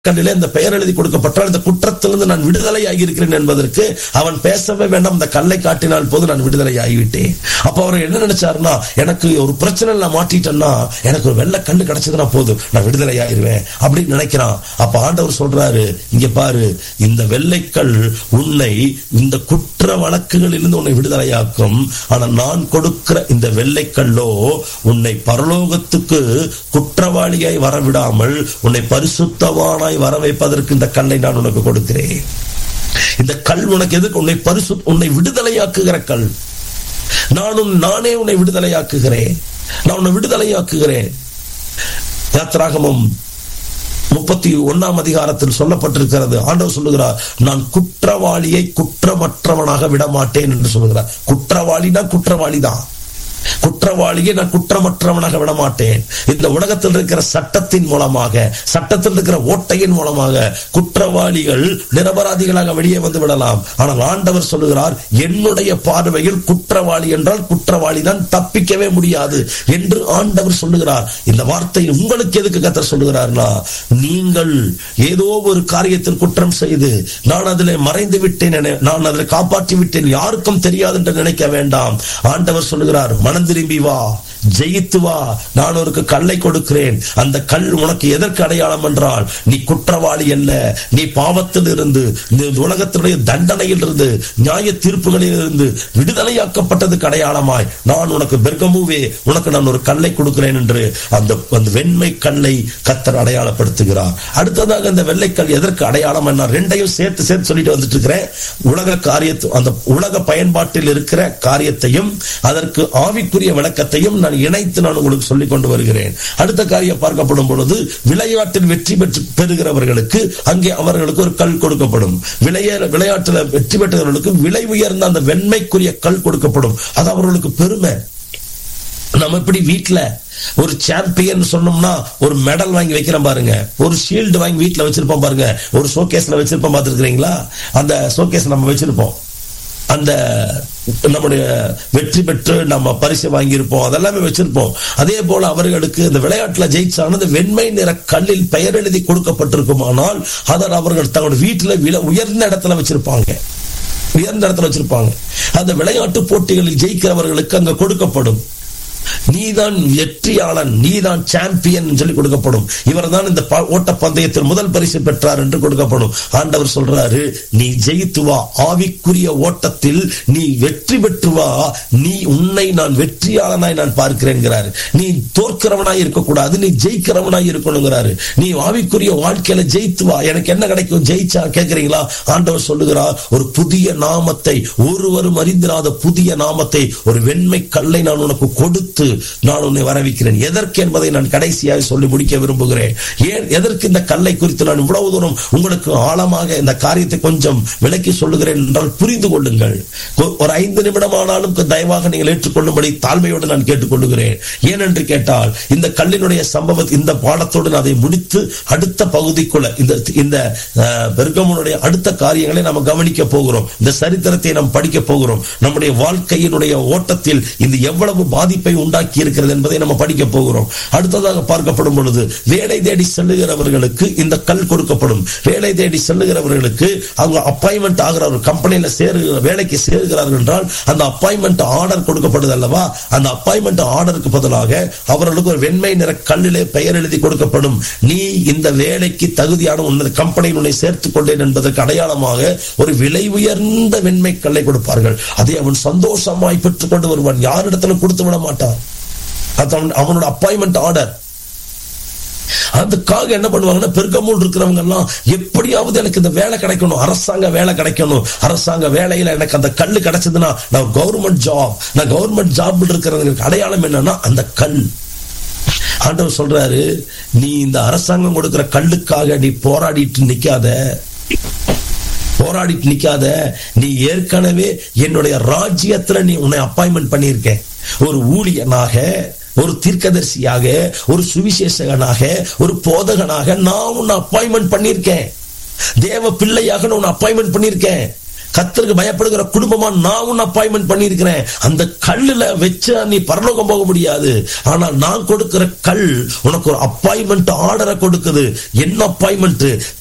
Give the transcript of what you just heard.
கல்லிலே இந்த பெயர் எழுதி கொடுக்கப்பட்டால் இந்த குற்றத்திலிருந்து நான் விடுதலை ஆகியிருக்கிறேன் என்பதற்கு அவன் பேசவே வேண்டாம் இந்த கல்லை காட்டினால் போது நான் விடுதலை ஆகிவிட்டேன் அப்ப அவர் என்ன நினைச்சாருன்னா எனக்கு ஒரு பிரச்சனை நான் மாட்டிட்டேன்னா எனக்கு ஒரு வெள்ளை கல்லு கிடைச்சதுன்னா போதும் நான் விடுதலை ஆயிருவேன் அப்படின்னு நினைக்கிறான் அப்ப ஆண்டவர் சொல்றாரு இங்க பாரு இந்த வெள்ளைக்கல் உன்னை இந்த குற்ற வழக்குகளிலிருந்து உன்னை விடுதலையாக்கும் ஆனா நான் கொடுக்கிற இந்த வெள்ளைக்கல்லோ உன்னை பரலோகத்துக்கு குற்றவாளியாய் வரவிடாமல் உன்னை பரிசுத்தவானாய் வர வைப்பதற்கு இந்த கல்லை நான் உனக்கு கொடுக்கிறேன் இந்த கல் உனக்கு எதுக்கு உன்னை பரிசு உன்னை விடுதலையாக்குகிற கல் நானும் நானே உன்னை விடுதலையாக்குகிறேன் நான் உன்னை விடுதலையாக்குகிறேன் யாத்ராகமம் முப்பத்தி ஒன்னாம் அதிகாரத்தில் சொல்லப்பட்டிருக்கிறது ஆண்டவர் சொல்லுகிறார் நான் குற்றவாளியை குற்றமற்றவனாக விடமாட்டேன் என்று சொல்லுகிறார் குற்றவாளினா குற்றவாளிதான் குற்றவாளியை நான் குற்றமற்றவனாக விட மாட்டேன் இந்த உலகத்தில் இருக்கிற சட்டத்தின் மூலமாக சட்டத்தில் இருக்கிற ஓட்டையின் மூலமாக குற்றவாளிகள் நிரபராதிகளாக வெளியே வந்து விடலாம் ஆனால் ஆண்டவர் சொல்லுகிறார் என்னுடைய பார்வையில் குற்றவாளி என்றால் குற்றவாளி தான் தப்பிக்கவே முடியாது என்று ஆண்டவர் சொல்லுகிறார் இந்த வார்த்தை உங்களுக்கு எதுக்கு கத்தர் சொல்லுகிறார்னா நீங்கள் ஏதோ ஒரு காரியத்தில் குற்றம் செய்து நான் அதில் மறைந்து விட்டேன் என- நான் அதில் காப்பாற்றி விட்டேன் யாருக்கும் தெரியாது என்று நினைக்க வேண்டாம் ஆண்டவர் சொல்லுகிறார் மனம் திரும்பி வா ஜெயித்து வா நான் ஒரு கல்லை கொடுக்கிறேன் அந்த கல் உனக்கு எதற்கு அடையாளம் என்றால் நீ குற்றவாளி அல்ல நீ பாவத்தில் இருந்து இந்த உலகத்தினுடைய தண்டனையில் இருந்து நியாய தீர்ப்புகளில் இருந்து விடுதலையாக்கப்பட்டதுக்கு அடையாளமாய் நான் உனக்கு பெர்கமுவே உனக்கு நான் ஒரு கல்லை கொடுக்கிறேன் என்று அந்த அந்த வெண்மை கல்லை கத்தர் அடையாளப்படுத்துகிறார் அடுத்ததாக இந்த வெள்ளைக்கல் எதற்கு அடையாளம் என்ன ரெண்டையும் சேர்த்து சேர்த்து சொல்லிட்டு வந்துட்டு இருக்கிறேன் உலக காரியத்து அந்த உலக பயன்பாட்டில் இருக்கிற காரியத்தையும் அதற்கு ஆவிக்குரிய விளக்கத்தையும் நான் இணைத்து நான் உங்களுக்கு சொல்லிக் கொண்டு வருகிறேன் அடுத்த காரியம் பார்க்கப்படும் பொழுது விளையாட்டில் வெற்றி பெற்று பெறுகிறவர்களுக்கு அங்கே அவர்களுக்கு ஒரு கல் கொடுக்கப்படும் விளைய விளையாட்டுல வெற்றி பெற்றவர்களுக்கு விலை உயர்ந்த அந்த வெண்மைக்குரிய கல் கொடுக்கப்படும் அது அவர்களுக்கு பெருமை நம்ம எப்படி வீட்ல ஒரு சாம்பியன் சொன்னோம்னா ஒரு மெடல் வாங்கி வைக்கிறோம் பாருங்க ஒரு ஷீல்டு வாங்கி வீட்ல வச்சிருப்போம் பாருங்க ஒரு ஷோகேஸ்ல வச்சிருப்போம் பார்த்துருக்கீங்களா அந்த ஷோகேஸ் நம்ம வச்சிருப்போம் அந்த நம்முடைய வெற்றி பெற்று நம்ம பரிசு வாங்கியிருப்போம் அதெல்லாமே வச்சிருப்போம் அதே போல அவர்களுக்கு இந்த விளையாட்டுல ஜெயிச்சானது வெண்மை நிற கல்லில் பெயர் எழுதி கொடுக்கப்பட்டிருக்குமானால் அதை அவர்கள் தங்களுடைய வீட்டுல வில- உயர்ந்த இடத்துல வச்சிருப்பாங்க உயர்ந்த இடத்துல வச்சிருப்பாங்க அந்த விளையாட்டு போட்டிகளில் ஜெயிக்கிறவர்களுக்கு அங்க கொடுக்கப்படும் நீதான் வெற்றியாளன் நீதான் சாம்பியன் சொல்லி கொடுக்கப்படும் இவர்தான் இந்த ப- ஓட்ட பந்தயத்தில் முதல் பரிசு பெற்றார் என்று கொடுக்கப்படும் ஆண்டவர் சொல்றாரு நீ ஜெயித்து வா ஆவிக்குரிய ஓட்டத்தில் நீ வெற்றி பெற்று வா நீ உன்னை நான் வெற்றியாளனாய் நான் பார்க்கிறேன்கிறாரு நீ தோற்கிறவனாய் இருக்கக்கூடாது நீ ஜெயிக்கிறவனாய் இருக்கணுங்கிறாரு நீ ஆவிக்குரிய வாழ்க்கையில ஜெயித்து வா எனக்கு என்ன கிடைக்கும் ஜெயிச்சா கேக்குறீங்களா ஆண்டவர் சொல்லுகிறார் ஒரு புதிய நாமத்தை ஒருவரும் அறிந்திராத புதிய நாமத்தை ஒரு வெண்மை கல்லை நான் உனக்கு கொடுத்து நான் உன்னை வரவிக்கிறேன் எதற்கு என்பதை நான் கடைசியாக சொல்லி முடிக்க விரும்புகிறேன் ஏன் எதற்கு இந்த கல்லை குறித்து நான் இவ்வளவு தூரம் உங்களுக்கு ஆழமாக இந்த காரியத்தை கொஞ்சம் விளக்கி சொல்லுகிறேன் என்றால் புரிந்து கொள்ளுங்கள் கொ- ஒரு ஐந்து நிமிடம் ஆனாலும் தயவாக நீங்கள் ஏற்றுக்கொள்ளும்படி தாழ்மையோடு நான் கேட்டுக்கொள்ளுகிறேன் ஏனென்று கேட்டால் இந்த கல்லினுடைய சம்பவத் இந்த பாடத்தோடு நான் அதை முடித்து அடுத்த பகுதிக்குள்ள இந்த இந்த அஹ், பெர்கமுனுடைய அடுத்த காரியங்களை நாம் கவனிக்க போகிறோம் இந்த சரித்திரத்தை நாம் படிக்க போகிறோம் நம்முடைய வாழ்க்கையினுடைய ஓட்டத்தில் இது எவ்வளவு பாதிப்பை உண்டாக்கி இருக்கிறது என்பதை நம்ம படிக்க போகிறோம் அடுத்ததாக பார்க்கப்படும் பொழுது வேலை தேடி செல்லுகிறவர்களுக்கு இந்த கல் கொடுக்கப்படும் வேலை தேடி செல்லுகிறவர்களுக்கு அவங்க அப்பாயின்மெண்ட் ஆகிற ஒரு கம்பெனியில சேருகிற வேலைக்கு சேருகிறார்கள் என்றால் அந்த அப்பாயின்மெண்ட் ஆர்டர் கொடுக்கப்படுது அல்லவா அந்த அப்பாயின்மெண்ட் ஆர்டருக்கு பதிலாக அவர்களுக்கு ஒரு வெண்மை நிற கல்லிலே பெயர் எழுதி கொடுக்கப்படும் நீ இந்த வேலைக்கு தகுதியான உன்னது கம்பெனியில் உன்னை சேர்த்துக் கொண்டேன் என்பதற்கு அடையாளமாக ஒரு விலை உயர்ந்த வெண்மை கல்லை கொடுப்பார்கள் அதை அவன் சந்தோஷமாய் பெற்றுக் கொண்டு வருவான் யாரிடத்திலும் கொடுத்து விட மாட்டான் அது அவன் அவனோட அப்பாயின்மெண்ட் ஆர்டர் அதுக்காக என்ன பண்ணுவாங்கன்னா பெருக்கமூல் இருக்கிறவங்க எல்லாம் எப்படியாவது எனக்கு இந்த வேலை கிடைக்கணும் அரசாங்க வேலை கிடைக்கணும் அரசாங்க வேலையில எனக்கு அந்த கல்லு கிடைச்சதுன்னா நான் கவர்மெண்ட் ஜாப் நான் கவர்மெண்ட் ஜாப் இருக்கிறதுக்கு அடையாளம் என்னன்னா அந்த கல் ஆண்டவர் சொல்றாரு நீ இந்த அரசாங்கம் கொடுக்கிற கல்லுக்காக நீ போராடிட்டு நிக்காத போராடிட்டு நிக்காத நீ ஏற்கனவே என்னுடைய ராஜ்யத்துல நீ உன்னை அப்பாயின்மெண்ட் பண்ணியிருக்க ஒரு ஊழியனாக ஒரு தீர்க்கதரிசியாக ஒரு சுவிசேஷகனாக ஒரு போதகனாக நான் உன்னை அப்பாயின்மெண்ட் பண்ணியிருக்கேன் தேவ பிள்ளையாக நான் உன்னை அப்பாயின்மெண்ட் பண்ணியிருக்கேன் கத்தருக்கு பயப்படுகிற குடும்பமா நான் உன்னை அப்பாயின்மெண்ட் பண்ணியிருக்கிறேன் அந்த கல்லுல வச்சு நீ பரலோகம் போக முடியாது ஆனால் நான் கொடுக்கிற கல் உனக்கு ஒரு அப்பாயின்மெண்ட் ஆர்டரை கொடுக்குது என்ன அப்பாயின்மெண்ட்